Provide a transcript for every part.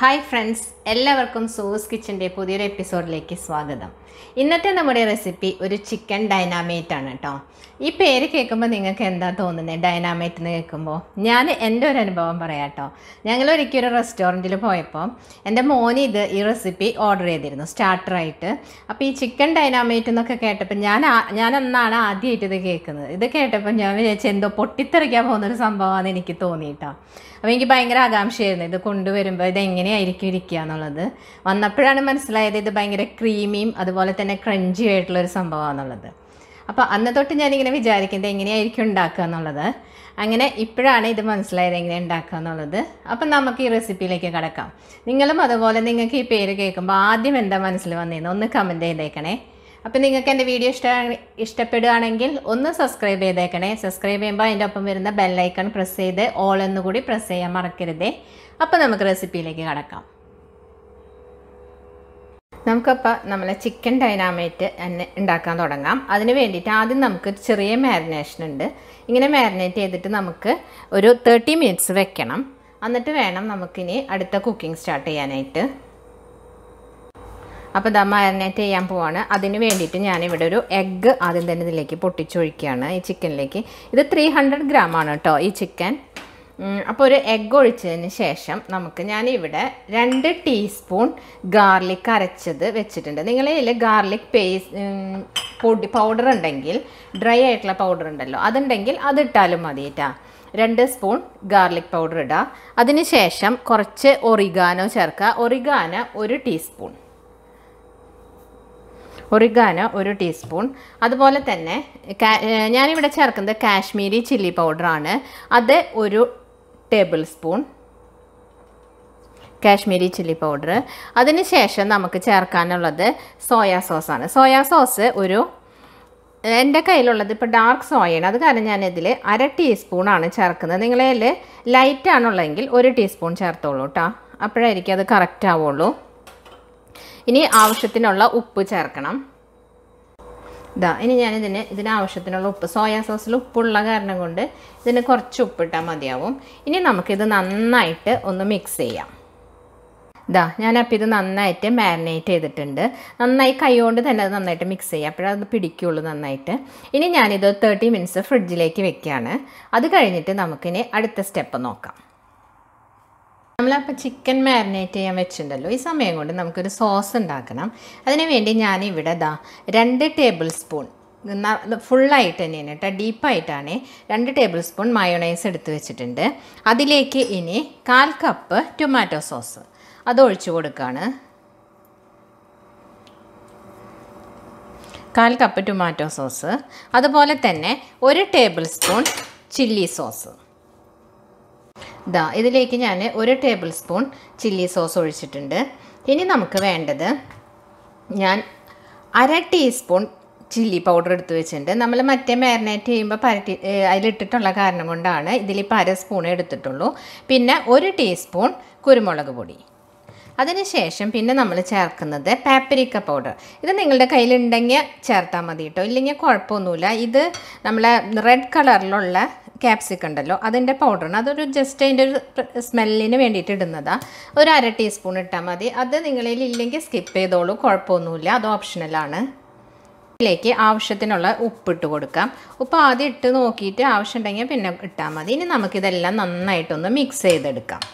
hi friends എല്ലാവർക്കും സൂസ് കിച്ചൻ്റെ പുതിയൊരു എപ്പിസോഡിലേക്ക് സ്വാഗതം ഇന്നത്തെ നമ്മുടെ റെസിപ്പി ഒരു ചിക്കൻ ഡൈനാമേറ്റ് ആണ് കേട്ടോ ഈ പേര് കേൾക്കുമ്പോൾ നിങ്ങൾക്ക് എന്താ തോന്നുന്നത് ഡൈനാമേറ്റ് എന്ന് കേൾക്കുമ്പോൾ ഞാൻ എൻ്റെ ഒരു അനുഭവം പറയാം കേട്ടോ ഞങ്ങൾ ഒരിക്കൽ ഒരു റെസ്റ്റോറൻറ്റിൽ പോയപ്പോൾ എൻ്റെ മോന് ഇത് ഈ റെസിപ്പി ഓർഡർ ചെയ്തിരുന്നു സ്റ്റാർട്ടറായിട്ട് അപ്പോൾ ഈ ചിക്കൻ ഡൈനാമേറ്റ് എന്നൊക്കെ കേട്ടപ്പോൾ ഞാൻ ആ- ഞാൻ അന്നാണ് ആദ്യമായിട്ട് ഇത് കേൾക്കുന്നത് ഇത് കേട്ടപ്പോൾ ഞാൻ വിചാരിച്ചു എന്തോ പൊട്ടിത്തെറിക്കാൻ പോകുന്നൊരു സംഭവമാണെന്ന് എനിക്ക് തോന്നിയിട്ടോ അപ്പോൾ എനിക്ക് ഭയങ്കര ആകാംക്ഷയായിരുന്നു ഇത് കൊണ്ടുവരുമ്പോൾ ഇത് എങ്ങനെയായിരിക്കും ഇരിക്കുക എന്നുള്ളത് വന്നപ്പോഴാണ് മനസ്സിലായത് ഇത് ഭയങ്കര ക്രീമിയും അതുപോലെ തന്നെ ക്രഞ്ചി ആയിട്ടുള്ള ഒരു സംഭവമാണെന്നുള്ളത് അപ്പോൾ അന്ന് തൊട്ട് ഞാനിങ്ങനെ വിചാരിക്കുന്നത് എങ്ങനെയായിരിക്കും ഉണ്ടാക്കുക എന്നുള്ളത് അങ്ങനെ ഇപ്പോഴാണ് ഇത് മനസ്സിലായത് എങ്ങനെ ഉണ്ടാക്കുക എന്നുള്ളത് അപ്പം നമുക്ക് ഈ റെസിപ്പിയിലേക്ക് കിടക്കാം നിങ്ങളും അതുപോലെ നിങ്ങൾക്ക് ഈ പേര് കേൾക്കുമ്പോൾ ആദ്യം എന്താ മനസ്സിൽ വന്നതെന്ന് ഒന്ന് കമൻറ്റ് ചെയ്തേക്കണേ അപ്പോൾ നിങ്ങൾക്ക് എൻ്റെ വീഡിയോ ഇഷ്ട ഇഷ്ടപ്പെടുകയാണെങ്കിൽ ഒന്ന് സബ്സ്ക്രൈബ് ചെയ്തേക്കണേ സബ്സ്ക്രൈബ് ചെയ്യുമ്പോൾ അതിൻ്റെ ഒപ്പം വരുന്ന ബെല്ലൈക്കൺ പ്രസ് ചെയ്ത് ഓൾ എന്നുകൂടി പ്രസ് ചെയ്യാൻ മറക്കരുതേ അപ്പോൾ നമുക്ക് റെസിപ്പിയിലേക്ക് കടക്കാം നമുക്കപ്പോൾ നമ്മളെ ചിക്കൻ ഡൈനാമേറ്റ് തന്നെ ഉണ്ടാക്കാൻ തുടങ്ങാം അതിന് വേണ്ടിയിട്ട് ആദ്യം നമുക്ക് ഒരു ചെറിയ മാരിനേഷൻ ഉണ്ട് ഇങ്ങനെ മാരിനേറ്റ് ചെയ്തിട്ട് നമുക്ക് ഒരു തേർട്ടി മിനിറ്റ്സ് വെക്കണം എന്നിട്ട് വേണം നമുക്കിനി അടുത്ത കുക്കിംഗ് സ്റ്റാർട്ട് ചെയ്യാനായിട്ട് അപ്പോൾ ദാ മാരിനേറ്റ് ചെയ്യാൻ പോവാണ് അതിന് വേണ്ടിയിട്ട് ഞാനിവിടെ ഒരു എഗ്ഗ് ആദ്യം തന്നെ ഇതിലേക്ക് പൊട്ടിച്ചൊഴിക്കുകയാണ് ഈ ചിക്കനിലേക്ക് ഇത് ത്രീ ഹൺഡ്രഡ് ഗ്രാം ആണ് കേട്ടോ ഈ ചിക്കൻ അപ്പോൾ ഒരു എഗ്ഗ് ഒഴിച്ചതിന് ശേഷം നമുക്ക് ഞാനിവിടെ രണ്ട് ടീസ്പൂൺ ഗാർലിക് അരച്ചത് വെച്ചിട്ടുണ്ട് നിങ്ങളെ കയ്യിൽ ഗാർലിക് പേസ്റ്റ് പൊടി പൗഡർ ഉണ്ടെങ്കിൽ ഡ്രൈ ആയിട്ടുള്ള പൗഡർ ഉണ്ടല്ലോ അതുണ്ടെങ്കിൽ അതിട്ടാലും മതി കേട്ടോ രണ്ട് സ്പൂൺ ഗാർലിക് പൗഡർ ഇടുക അതിന് ശേഷം കുറച്ച് ഒറിഗാനോ ചേർക്കുക ഒറിഗാനോ ഒരു ടീസ്പൂൺ ഒറിഗാനോ ഒരു ടീസ്പൂൺ അതുപോലെ തന്നെ കാ- ഏഹ് ഞാനിവിടെ ചേർക്കുന്നത് കാശ്മീരി ചില്ലി പൗഡറാണ് അത് ഒരു tablespoon Kashmiri chilli powder അതിന് ശേഷം നമുക്ക് ചേർക്കാനുള്ളത് സോയാ സോസാണ് സോയാ സോസ് ഒരു എൻ്റെ കയ്യിലുള്ളത് ഇപ്പോൾ ഡാർക്ക് സോയാണ് അത് കാരണം ഞാനിതിൽ അര ടീസ്പൂണാണ് ചേർക്കുന്നത് നിങ്ങളെ കയ്യിൽ ലൈറ്റ് ആണുള്ളതെങ്കിൽ ഒരു ടീസ്പൂൺ ചേർത്തോളൂ കേട്ടോ അപ്പോഴായിരിക്കും അത് കറക്റ്റ് ആവുള്ളൂ ഇനി ആവശ്യത്തിനുള്ള ഉപ്പ് ചേർക്കണം ഇതാ ഇനി ഞാനിതിന് ഇതിന് ആവശ്യത്തിനുള്ള ഉപ്പ് സോയാ സോസിൽ ഉപ്പുള്ള കാരണം കൊണ്ട് ഇതിന് കുറച്ച് ഉപ്പിട്ടാൽ മതിയാവും ഇനി നമുക്കിത് നന്നായിട്ട് ഒന്ന് മിക്സ് ചെയ്യാം ഇതാ ഞാനപ്പോൾ ഇത് നന്നായിട്ട് മാരിനേറ്റ് ചെയ്തിട്ടുണ്ട് നന്നായി കൈകൊണ്ട് തന്നെ അത് നന്നായിട്ട് മിക്സ് ചെയ്യുക അപ്പോഴത് പിടിക്കുള്ളൂ നന്നായിട്ട് ഇനി ഞാനിത് തേർട്ടി മിനിറ്റ്സ് ഫ്രിഡ്ജിലേക്ക് വെക്കുകയാണ് അത് കഴിഞ്ഞിട്ട് നമുക്കിനി അടുത്ത സ്റ്റെപ്പ് നോക്കാം നമ്മളപ്പോൾ ചിക്കൻ മാരിനേറ്റ് ചെയ്യാൻ വെച്ചിട്ടുണ്ടല്ലോ ഈ സമയം കൊണ്ട് നമുക്കൊരു സോസ് ഉണ്ടാക്കണം അതിന് വേണ്ടി ഞാനിവിടെ ദാ രണ്ട് ടേബിൾ സ്പൂൺ ഫുള്ളായിട്ട് തന്നെയാണ് കേട്ടോ ഡീപ്പായിട്ടാണ് രണ്ട് ടേബിൾ സ്പൂൺ മയോണൈസ് എടുത്ത് വെച്ചിട്ടുണ്ട് അതിലേക്ക് ഇനി കാൽ കപ്പ് ടൊമാറ്റോ സോസ് അത് ഒഴിച്ചു കൊടുക്കുകയാണ് കാൽ കപ്പ് ടൊമാറ്റോ സോസ് അതുപോലെ തന്നെ ഒരു ടേബിൾ സ്പൂൺ ചില്ലി സോസ് ഇതാ ഇതിലേക്ക് ഞാൻ ഒരു ടേബിൾ സ്പൂൺ ചില്ലി സോസ് ഒഴിച്ചിട്ടുണ്ട് ഇനി നമുക്ക് വേണ്ടത് ഞാൻ അര ടീസ്പൂൺ ചില്ലി പൗഡർ എടുത്ത് വെച്ചിട്ടുണ്ട് നമ്മൾ മറ്റേ മാരിനേറ്റ് ചെയ്യുമ്പോൾ പരട്ടി ഏഹ് അതിലിട്ടിട്ടുള്ള കാരണം കൊണ്ടാണ് ഇതിലിപ്പോൾ അര സ്പൂൺ എടുത്തിട്ടുള്ളൂ പിന്നെ ഒരു ടീസ്പൂൺ കുരുമുളക് പൊടി അതിനുശേഷം പിന്നെ നമ്മൾ ചേർക്കുന്നത് പാപ്പരിക്ക പൗഡർ ഇത് നിങ്ങളുടെ കയ്യിലുണ്ടെങ്കിൽ ചേർത്താൽ മതി കേട്ടോ ഇല്ലെങ്കിൽ കുഴപ്പമൊന്നുമില്ല ഇത് നമ്മളെ റെഡ് കളറിലുള്ള ക്യാപ്സിക്കം ഉണ്ടല്ലോ അതിൻ്റെ പൗഡറാണ് അതൊരു ജസ്റ്റ് അതിൻ്റെ ഒരു സ്മെല്ലിന് വേണ്ടിയിട്ട് ഇടുന്നതാണ് ഒരു അര ടീസ്പൂൺ ഇട്ടാൽ മതി അത് നിങ്ങളിൽ ഇല്ലെങ്കിൽ സ്കിപ്പ് ചെയ്തോളൂ കുഴപ്പമൊന്നുമില്ല അത് ഓപ്ഷണലാണ് ഇതിലേക്ക് ആവശ്യത്തിനുള്ള ഉപ്പിട്ട് കൊടുക്കാം ഉപ്പ് ആദ്യം ഇട്ട് നോക്കിയിട്ട് ആവശ്യമുണ്ടെങ്കിൽ പിന്നെ ഇട്ടാൽ മതി ഇനി നമുക്കിതെല്ലാം നന്നായിട്ടൊന്ന് മിക്സ് ചെയ്തെടുക്കാം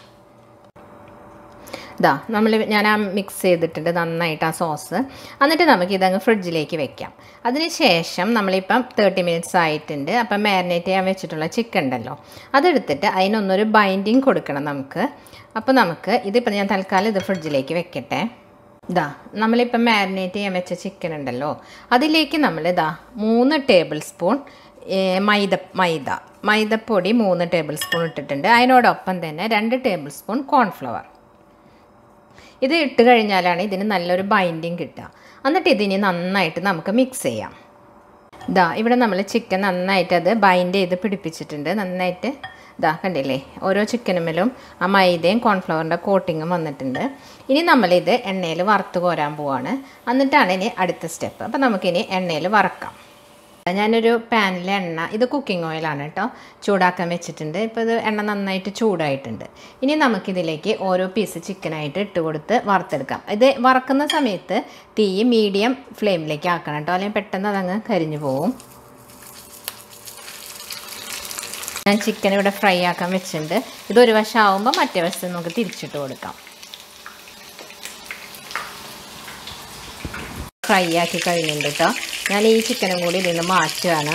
ഇതാ നമ്മൾ ഞാൻ ആ മിക്സ് ചെയ്തിട്ടുണ്ട് നന്നായിട്ട് ആ സോസ് എന്നിട്ട് നമുക്ക് ഇതങ്ങ് ഫ്രിഡ്ജിലേക്ക് വെക്കാം അതിന് ശേഷം നമ്മളിപ്പം തേർട്ടി മിനിറ്റ്സ് ആയിട്ടുണ്ട് അപ്പം മാരിനേറ്റ് ചെയ്യാൻ വെച്ചിട്ടുള്ള ചിക്കൻ ഉണ്ടല്ലോ അതെടുത്തിട്ട് അതിനൊന്നൊരു ബൈൻഡിങ് കൊടുക്കണം നമുക്ക് അപ്പോൾ നമുക്ക് ഇതിപ്പോൾ ഞാൻ തൽക്കാലം ഇത് ഫ്രിഡ്ജിലേക്ക് വെക്കട്ടെ ഇതാ നമ്മളിപ്പം മാരിനേറ്റ് ചെയ്യാൻ വെച്ച ചിക്കൻ ഉണ്ടല്ലോ അതിലേക്ക് നമ്മൾ ഇതാ മൂന്ന് ടേബിൾ സ്പൂൺ ഏ, മൈദ മൈദ മൈദപ്പൊടി മൂന്ന് ടേബിൾ സ്പൂൺ ഇട്ടിട്ടുണ്ട് അതിനോടൊപ്പം തന്നെ രണ്ട് ടേബിൾ സ്പൂൺ കോൺഫ്ലവർ ഇത് ഇട്ട് കഴിഞ്ഞാലാണ് ഇതിന് നല്ലൊരു ബൈൻഡിങ് കിട്ടുക എന്നിട്ട് ഇതിനി നന്നായിട്ട് നമുക്ക് മിക്സ് ചെയ്യാം ഇതാ ഇവിടെ നമ്മൾ ചിക്കൻ നന്നായിട്ട് അത് ബൈൻഡ് ചെയ്ത് പിടിപ്പിച്ചിട്ടുണ്ട് നന്നായിട്ട് ഇതാ കണ്ടില്ലേ ഓരോ ചിക്കനുമിലും ആ മൈദയും കോൺഫ്ലവറിൻ്റെ കോട്ടിങ്ങും വന്നിട്ടുണ്ട് ഇനി നമ്മളിത് എണ്ണയിൽ വറുത്ത് കോരാൻ പോവാണ് എന്നിട്ടാണ് ഇനി അടുത്ത സ്റ്റെപ്പ് അപ്പോൾ നമുക്കിനി എണ്ണയിൽ വറക്കാം ഞാനൊരു പാനിൽ എണ്ണ ഇത് കുക്കിംഗ് ഓയിലാണ് കേട്ടോ ചൂടാക്കാൻ വെച്ചിട്ടുണ്ട് ഇപ്പോൾ ഇത് എണ്ണ നന്നായിട്ട് ചൂടായിട്ടുണ്ട് ഇനി നമുക്കിതിലേക്ക് ഓരോ പീസ് ചിക്കനായിട്ട് ഇട്ട് കൊടുത്ത് വറുത്തെടുക്കാം ഇത് വറക്കുന്ന സമയത്ത് തീ മീഡിയം ഫ്ലെയിമിലേക്ക് ആക്കണം കേട്ടോ അല്ലെങ്കിൽ പെട്ടെന്ന് അതങ്ങ് കരിഞ്ഞു പോവും ഞാൻ ചിക്കൻ ഇവിടെ ഫ്രൈ ആക്കാൻ വെച്ചിട്ടുണ്ട് ഇതൊരു വശം ആവുമ്പോൾ മറ്റേ വശത്ത് നമുക്ക് തിരിച്ചിട്ട് കൊടുക്കാം ഫ്രൈ ആക്കി കഴിഞ്ഞിട്ടുണ്ട് കേട്ടോ ഞാൻ ഈ ചിക്കനും കൂടി ഇതിൽ നിന്ന് മാറ്റുകയാണ്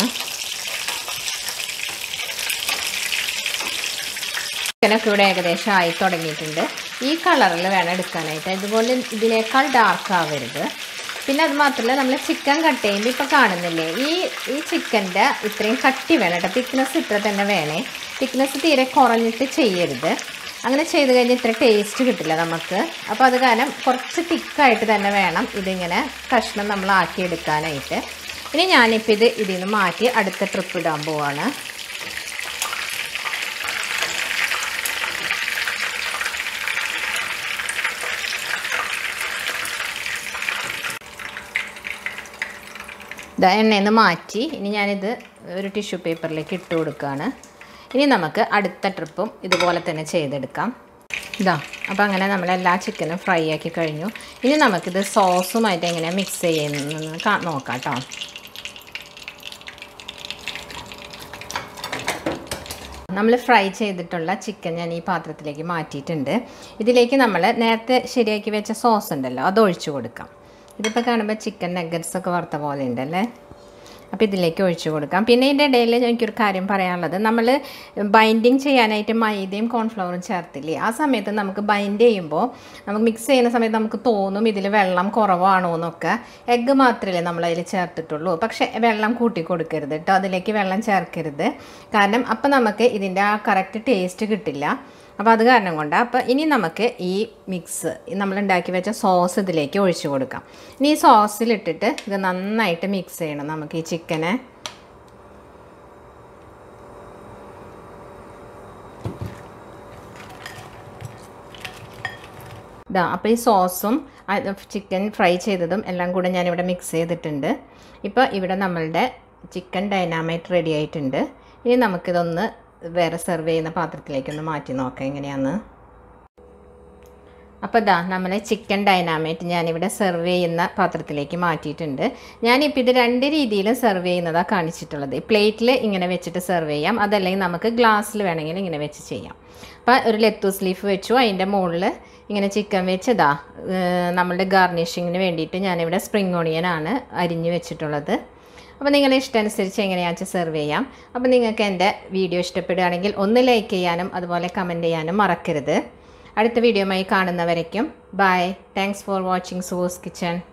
ചിക്കനൊക്കെ ഇവിടെ ഏകദേശം ആയി തുടങ്ങിയിട്ടുണ്ട് ഈ കളറിൽ വേണം എടുക്കാനായിട്ട് ഇതുപോലെ ഇതിനേക്കാൾ ഡാർക്ക് ആവരുത് പിന്നെ അത് മാത്രമല്ല നമ്മൾ ചിക്കൻ കട്ട് ചെയ്യുമ്പോൾ ഇപ്പോൾ കാണുന്നില്ലേ ഈ ഈ ചിക്കൻ്റെ ഇത്രയും കട്ടി വേണം കേട്ടോ തിക്നെസ് ഇത്ര തന്നെ വേണേ തിക്നെസ് തീരെ കുറഞ്ഞിട്ട് ചെയ്യരുത് അങ്ങനെ ചെയ്ത് കഴിഞ്ഞാൽ ഇത്ര ടേസ്റ്റ് കിട്ടില്ല നമുക്ക് അപ്പോൾ അത് കാരണം കുറച്ച് തിക്കായിട്ട് തന്നെ വേണം ഇതിങ്ങനെ കഷ്ണം നമ്മൾ ആക്കിയെടുക്കാനായിട്ട് ഇനി ഞാനിപ്പോൾ ഇത് ഇതിൽ നിന്ന് മാറ്റി അടുത്ത ട്രിപ്പ് ഇടാൻ പോവാണ് ഇതാ എണ്ണയിൽ നിന്ന് മാറ്റി ഇനി ഞാനിത് ഒരു ടിഷ്യൂ പേപ്പറിലേക്ക് ഇട്ട് കൊടുക്കുകയാണ് ഇനി നമുക്ക് അടുത്ത ട്രിപ്പും ഇതുപോലെ തന്നെ ചെയ്തെടുക്കാം ഇതാ അപ്പോൾ അങ്ങനെ നമ്മൾ എല്ലാ ചിക്കനും ഫ്രൈ ആക്കി കഴിഞ്ഞു ഇനി നമുക്കിത് സോസുമായിട്ട് എങ്ങനെയാണ് മിക്സ് ചെയ്യുന്നതെന്ന് കാ- നോക്കാം കേട്ടോ നമ്മൾ ഫ്രൈ ചെയ്തിട്ടുള്ള ചിക്കൻ ഞാൻ ഈ പാത്രത്തിലേക്ക് മാറ്റിയിട്ടുണ്ട് ഇതിലേക്ക് നമ്മൾ നേരത്തെ ശരിയാക്കി വെച്ച സോസ് ഉണ്ടല്ലോ അത് ഒഴിച്ചു കൊടുക്കാം ഇതിപ്പോൾ കാണുമ്പോൾ ചിക്കൻ നഗറ്റ്സ് ഒക്കെ വറുത്ത പോലെ ഉണ്ടല്ലേ അപ്പോൾ ഇതിലേക്ക് ഒഴിച്ചു കൊടുക്കാം പിന്നെ ഇതിൻ്റെ ഇടയിൽ എനിക്കൊരു കാര്യം പറയാനുള്ളത് നമ്മൾ ബൈൻഡിങ് ചെയ്യാനായിട്ട് മൈദയും കോൺഫ്ലവറും ചേർത്തില്ലേ ആ സമയത്ത് നമുക്ക് ബൈൻഡ് ചെയ്യുമ്പോൾ നമുക്ക് മിക്സ് ചെയ്യുന്ന സമയത്ത് നമുക്ക് തോന്നും ഇതിൽ വെള്ളം കുറവാണോ എന്നൊക്കെ എഗ്ഗ് മാത്രമല്ലേ നമ്മൾ അതിൽ ചേർത്തിട്ടുള്ളൂ പക്ഷേ വെള്ളം കൂട്ടി കൊടുക്കരുത് കേട്ടോ അതിലേക്ക് വെള്ളം ചേർക്കരുത് കാരണം അപ്പോൾ നമുക്ക് ഇതിൻ്റെ ആ കറക്റ്റ് ടേസ്റ്റ് കിട്ടില്ല അപ്പോൾ അത് കാരണം കൊണ്ട് അപ്പോൾ ഇനി നമുക്ക് ഈ മിക്സ് നമ്മൾ ഉണ്ടാക്കി വെച്ച സോസ് ഇതിലേക്ക് ഒഴിച്ചു കൊടുക്കാം ഇനി ഈ സോസിലിട്ടിട്ട് ഇത് നന്നായിട്ട് മിക്സ് ചെയ്യണം നമുക്ക് ഈ ചിക്കനെ ഇതാ അപ്പോൾ ഈ സോസും ചിക്കൻ ഫ്രൈ ചെയ്തതും എല്ലാം കൂടെ ഞാനിവിടെ മിക്സ് ചെയ്തിട്ടുണ്ട് ഇപ്പോൾ ഇവിടെ നമ്മളുടെ ചിക്കൻ ഡൈനാമൈറ്റ് റെഡി ആയിട്ടുണ്ട് ഇനി നമുക്കിതൊന്ന് വേറെ സെർവ് ചെയ്യുന്ന പാത്രത്തിലേക്കൊന്ന് മാറ്റി നോക്കാം എങ്ങനെയാന്ന് അപ്പോൾ ഇതാ നമ്മൾ ചിക്കൻ ഡൈനാമൈറ്റ് ഞാനിവിടെ സെർവ് ചെയ്യുന്ന പാത്രത്തിലേക്ക് മാറ്റിയിട്ടുണ്ട് ഞാനിപ്പോൾ ഇത് രണ്ട് രീതിയിലും സെർവ് ചെയ്യുന്നതാണ് കാണിച്ചിട്ടുള്ളത് പ്ലേറ്റിൽ ഇങ്ങനെ വെച്ചിട്ട് സെർവ് ചെയ്യാം അതല്ലെങ്കിൽ നമുക്ക് ഗ്ലാസ്സിൽ വേണമെങ്കിൽ ഇങ്ങനെ വെച്ച് ചെയ്യാം അപ്പോൾ ഒരു ലെത്തൂസ് ലീഫ് വെച്ചു അതിൻ്റെ മുകളിൽ ഇങ്ങനെ ചിക്കൻ വെച്ച് ഇതാ നമ്മളുടെ ഗാർണിഷിങ്ങിന് വേണ്ടിയിട്ട് ഞാനിവിടെ സ്പ്രിങ് ഓണിയനാണ് അരിഞ്ഞ് വെച്ചിട്ടുള്ളത് അപ്പോൾ നിങ്ങളുടെ ഇഷ്ടമനുസരിച്ച് എങ്ങനെയാണെന്ന് വെച്ചാൽ സെർവ് ചെയ്യാം അപ്പോൾ നിങ്ങൾക്ക് എൻ്റെ വീഡിയോ ഇഷ്ടപ്പെടുകയാണെങ്കിൽ ഒന്ന് ലൈക്ക് ചെയ്യാനും അതുപോലെ കമൻറ്റ് ചെയ്യാനും മറക്കരുത് അടുത്ത വീഡിയോയുമായി കാണുന്നവരേക്കും bye thanks for watching Sue's kitchen